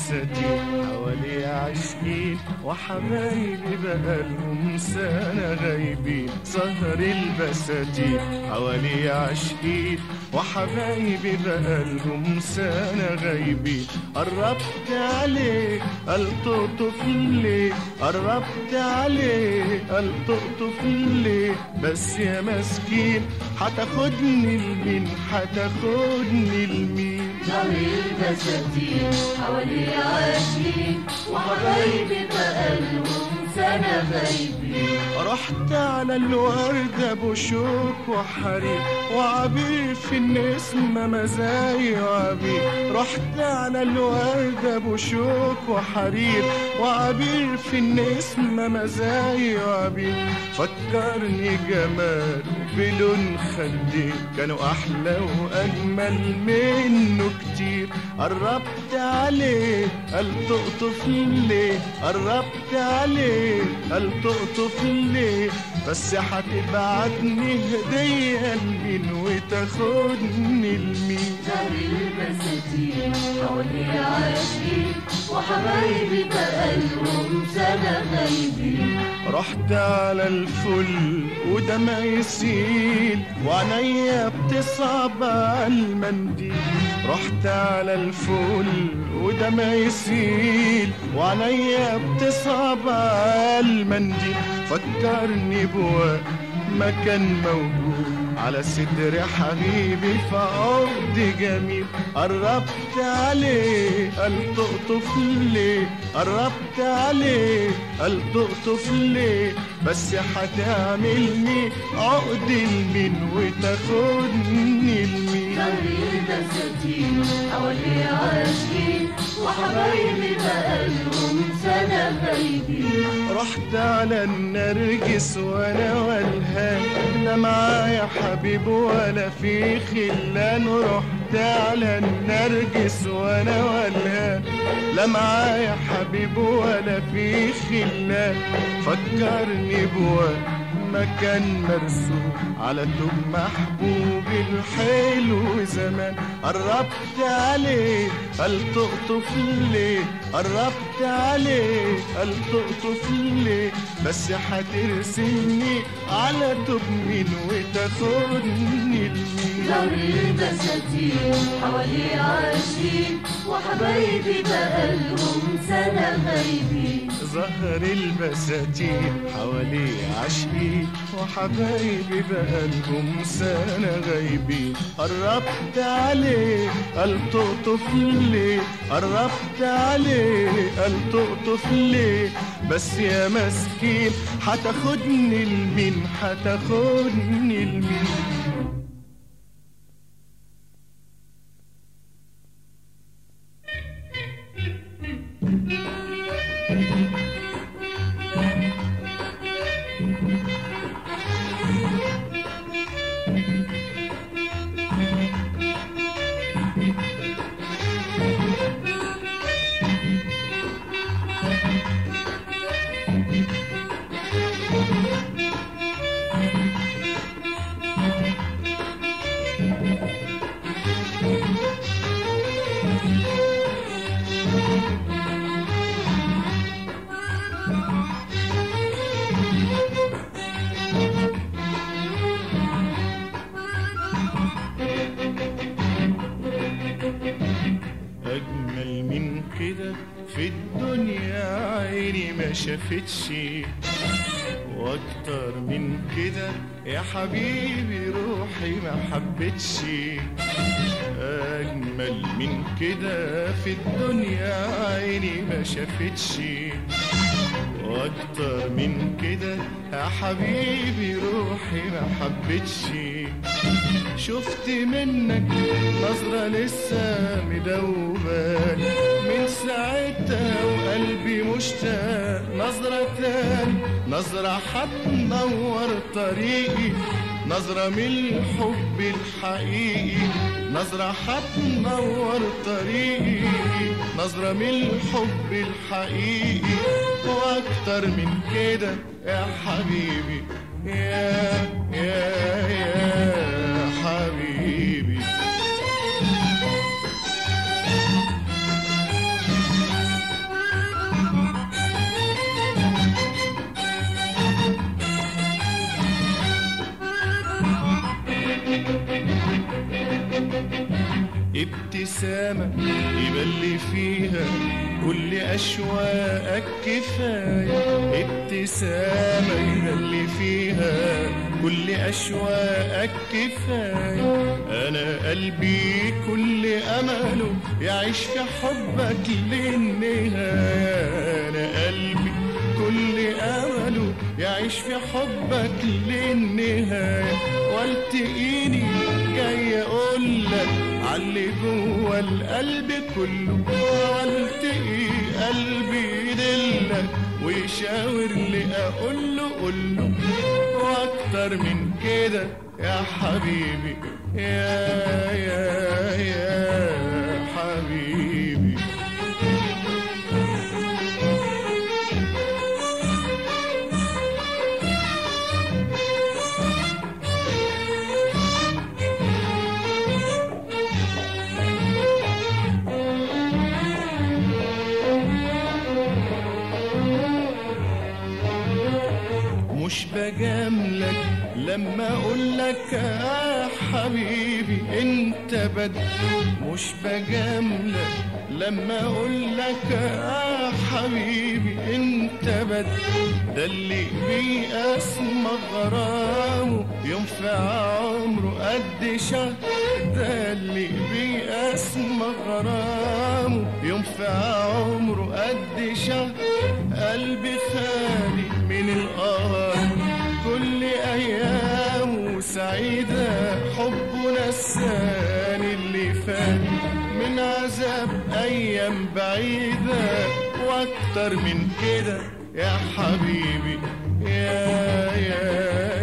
البساتين حوالي عاشقين وحبايبي بقالهم سنة غايبين سهر البساتين حوالي عاشقين وحبايبي بقالهم سنة غايبين قربت عليه الطقطف ليه قربت عليه الطقطف ليه بس يا مسكين هتاخدني لمين هتاخدني لمين نار البساتين حوالي عاشقين وحبايبي بقالهم سنة غايبين رحت على الورد ابو شوك وحرير وعبير في النسمة مزايا وعبير رحت على الورد ابو شوك وحرير وعبير في النسمة مزايا وعبير فكرني جمال بلون خدي كانوا احلى واجمل منه كتير قربت عليه قال تقطف ليه قربت عليه قال تقطف ليه بس هتبعتني هدية لمين وتاخدني لمين نار البساتين حوالي عاشقين وحبايبي بقالهم سنة غايبين رحت على الفل ودمع يسيل وعينيا بتصعب على المنديل رحت على الفل ودمع يسيل وعينيا بتصعب على المنديل فكرني بوقت ما كان موجود على صدر حبيبي في عقد جميل قربت عليه قال تقطف ليه قربت عليه قال تقطف ليه بس هتعملني عقد لمين وتاخدني لمين نار البساتين حوالي عاشقين وحبايبي بقالهم سنة غايبين رحت على النرجس وانا والهان لا معايا حبيب ولا في خلان رحت على النرجس وانا والهان لا معايا حبيب ولا في خلان فكرني بوقت مكان مرسوم على توب محبوب الحلو زمان قربت عليه قال تقطف ليه قربت عليه قال تقطف ليه بس هترسمني على توب مين وتاخدني لمين نار البساتين حوالي عاشقين وحبايبي بقالهم سنة غايبين ظهر البساتين حوالي عشقين وحبايبي بقالهم سنة غايبين قربت عليه قال تقطف ليه قربت عليه قال تقطف ليه بس يا مسكين هتاخدني لمين هتاخدني لمين أجمل من كده في الدنيا عيني ما شافتش وأكتر من كده يا حبيبي روحي ما حبتش أجمل من كده في الدنيا عيني ما شافتش واكتر من كده يا حبيبي روحي ما حبتش شفت منك نظرة لسه مدوبان من ساعتها وقلبي مشتاق نظرة تاني نظرة هتنور طريقي نظرة من الحب الحقيقي نظرة هتنور طريقي نظرة من الحب الحقيقي واكتر من كده يا حبيبي يا يا يا حبيبي ابتسامة يبلي فيها كل أشواقك كفاية ابتسامة يبلي فيها كل أشواقك كفاية أنا قلبي كل أمله يعيش في حبك للنهاية أنا قلبي كل أمله يعيش في حبك للنهاية والتقيني جاي أقول لك علي جوه القلب كله والتقي قلبي يدلك ويشاور لي أقول له قول له واكتر من كده يا حبيبي يا يا يا حبيبي مش بجاملك لما اقول لك يا حبيبي انت بدر مش بجاملك لما اقول لك يا حبيبي انت بدر ده اللي بيقسم غرامه ينفع عمره قد شهر ده اللي بيقسم غرامه ينفع عمره قد شهر قلبي خالي من القهر كل ايامه سعيدة حبه نساني اللي فات من عذاب ايام بعيدة واكتر من كده يا حبيبي يا يا